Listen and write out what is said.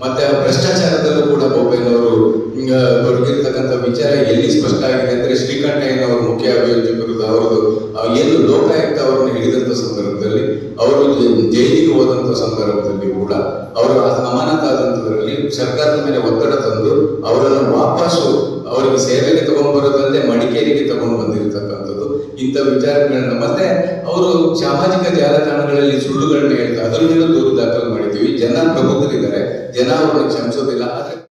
ಮತ್ತೆ ಆ ಭ್ರಷ್ಟಾಚಾರದಲ್ಲೂ ಕೂಡ ಬೋಪಯ್ಯನವರು ಹಿಂಗ ತೊಡಗಿರ್ತಕ್ಕಂಥ ವಿಚಾರ ಎಲ್ಲಿ ಸ್ಪಷ್ಟ ಆಗಿದೆ ಅಂದ್ರೆ ಶ್ರೀಕಂಠಯ್ಯನವರು ಮುಖ್ಯ ಅಭಿಯೋಜಕರು ಅವರದು ಆ ಏನು ಲೋಕಾಯುಕ್ತ ಅವರನ್ನು ಹಿಡಿದಂತ ಸಂದರ್ಭದಲ್ಲಿ ಅವರು ಜೈ- ಜೈಲಿಗೆ ಹೋದಂತ ಸಂದರ್ಭದಲ್ಲಿ ಕೂಡ ಅವರು ಅಮಾನತಾದಂತದ್ರಲ್ಲಿ ಸರ್ಕಾರದ ಮೇಲೆ ಒತ್ತಡ ತಂದು ಅವರನ್ನು ವಾಪಸ್ಸು ಅವರಿಗೆ ಸೇವೆಗೆ ತಗೊಂಡ್ಬರೋದಲ್ಲದೆ ಮಡಿಕೇರಿಗೆ ತಗೊಂಡು ಬಂದಿರತಕ್ಕಂಥದ್ದು ಇಂಥ ವಿಚಾರಗಳನ್ನ ಮತ್ತೆ ಅವರು ಸಾಮಾಜಿಕ ಜಾಲತಾಣಗಳಲ್ಲಿ ಸುಳ್ಳುಗಳನ್ನ ಹೇಳ್ತಾ ಅದರ ಮೇಲೆ ದೂರು ದಾಖಲು ಮಾಡಿದ್ದೀವಿ ಜನ ಪ್ರಬುದ್ಧರಿದ್ದಾರೆ ಜನ ಅವ್ರನ್ನ ಕ್ಷಮಿಸೋದಿಲ್ಲ ಆದ್ರೆ